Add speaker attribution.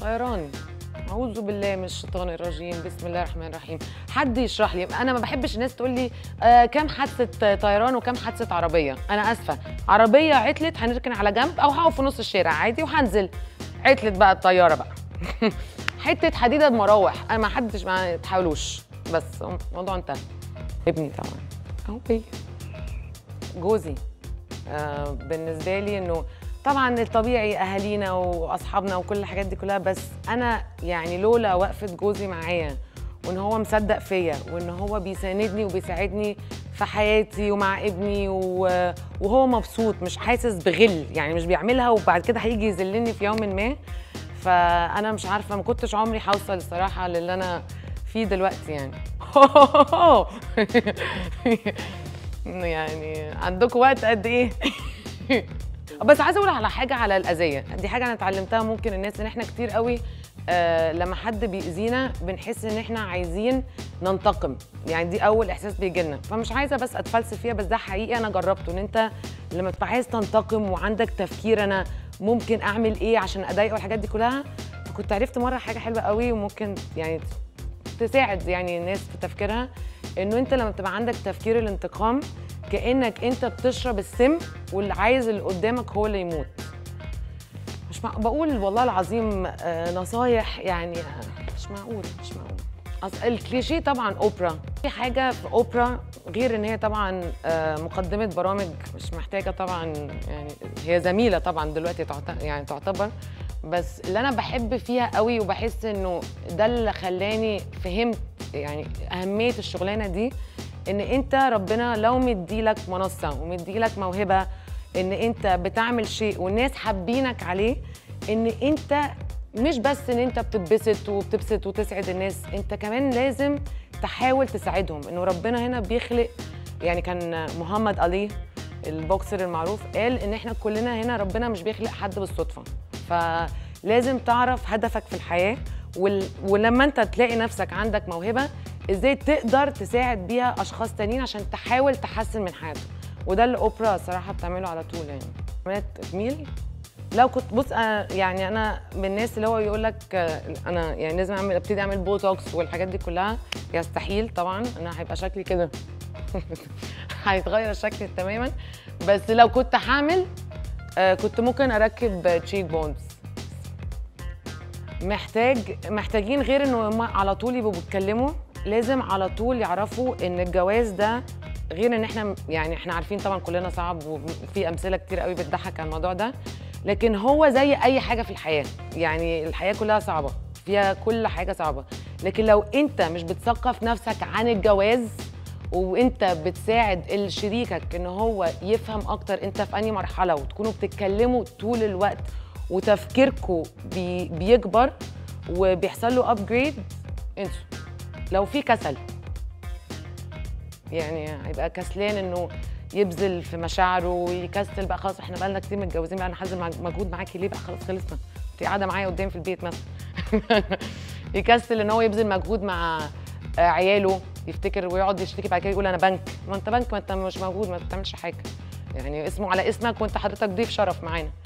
Speaker 1: طيران اعوذ بالله من الشيطان الرجيم بسم الله الرحمن الرحيم حد يشرح لي انا ما بحبش الناس تقول لي آه كام حادثه طيران وكام حادثه عربيه انا اسفه عربيه عطلت هنركن على جنب او هقف في نص الشارع عادي وهنزل عطلت بقى الطياره بقى حته حديده بمراوح انا ما حدش ما تحاولوش بس الموضوع انتهى ابني طبعا اهو بيه جوزي آه بالنسبه لي انه طبعا الطبيعي اهالينا واصحابنا وكل الحاجات دي كلها بس انا يعني لولا وقفه جوزي معايا وان هو مصدق فيا وان هو بيساندني وبيساعدني في حياتي ومع ابني و- وهو مبسوط مش حاسس بغل يعني مش بيعملها وبعد كده هيجي يذلني في يوم ما فانا مش عارفه ما كنتش عمري هوصل الصراحه للي انا فيه دلوقتي يعني يعني عندكم وقت قد ايه بس عايزه اقول على حاجه على الاذيه دي حاجه انا اتعلمتها ممكن الناس ان احنا كتير قوي آه لما حد بيأذينا بنحس ان احنا عايزين ننتقم يعني دي اول احساس بيجي لنا فمش عايزه بس اتفلسف فيها بس ده حقيقي انا جربته ان انت لما تبقى عايز تنتقم وعندك تفكير انا ممكن اعمل ايه عشان اضايقه والحاجات دي كلها فكنت عرفت مره حاجه حلوه قوي وممكن يعني تساعد يعني الناس في تفكيرها انه انت لما بتبقى عندك تفكير الانتقام كانك انت بتشرب السم واللي عايز اللي قدامك هو اللي يموت مش مع... بقول والله العظيم آه، نصايح يعني آه، مش معقول مش معقول أص... الكليشيه طبعا اوبرا في حاجه في اوبرا غير ان هي طبعا آه، مقدمه برامج مش محتاجه طبعا يعني هي زميله طبعا دلوقتي تعت... يعني تعتبر بس اللي انا بحب فيها قوي وبحس انه ده اللي خلاني فهمت يعني اهميه الشغلانه دي ان انت ربنا لو مديلك منصه ومديلك موهبه ان انت بتعمل شيء والناس حابينك عليه ان انت مش بس ان انت بتتبسط وبتبسط وتسعد الناس انت كمان لازم تحاول تساعدهم انه ربنا هنا بيخلق يعني كان محمد علي البوكسر المعروف قال ان احنا كلنا هنا ربنا مش بيخلق حد بالصدفه فلازم تعرف هدفك في الحياه وال... ولما انت تلاقي نفسك عندك موهبه ازاي تقدر تساعد بيها اشخاص تانيين عشان تحاول تحسن من حياتهم وده اللي اوبرا صراحه بتعمله على طول يعني عملت تجميل لو كنت بص أنا يعني انا من الناس اللي هو يقول لك انا يعني لازم اعمل ابتدي اعمل بوتوكس والحاجات دي كلها يستحيل طبعا انا هيبقى شكلي كده هيتغير شكلي تماما بس لو كنت هعمل آه، كنت ممكن اركب تشيك بونز محتاج محتاجين غير انه هم على طول يبقوا بيتكلموا لازم على طول يعرفوا ان الجواز ده غير ان احنا يعني احنا عارفين طبعا كلنا صعب وفي امثله كتير قوي بتضحك على الموضوع ده لكن هو زي اي حاجه في الحياه يعني الحياه كلها صعبه فيها كل حاجه صعبه لكن لو انت مش بتثقف نفسك عن الجواز وانت بتساعد شريكك ان هو يفهم اكتر انت في انهي مرحله وتكونوا بتتكلموا طول الوقت وتفكيركم بي بيكبر وبيحصل له ابجريد انسوا لو في كسل يعني هيبقى كسلان انه يبذل في مشاعره ويكسل بقى خلاص احنا بقالنا كتير متجوزين بقى انا حازم مجهود معاكي ليه بقى خلاص خلصنا انت قاعده معايا قدام في البيت مثلا يكسل ان هو يبذل مجهود مع آه، عياله يفتكر ويقعد يشتكي بعد كده يقول انا بنك ما انت بنك ما انت مش موجود ما بتعملش حاجه يعني اسمه على اسمك وانت حضرتك ضيف شرف معانا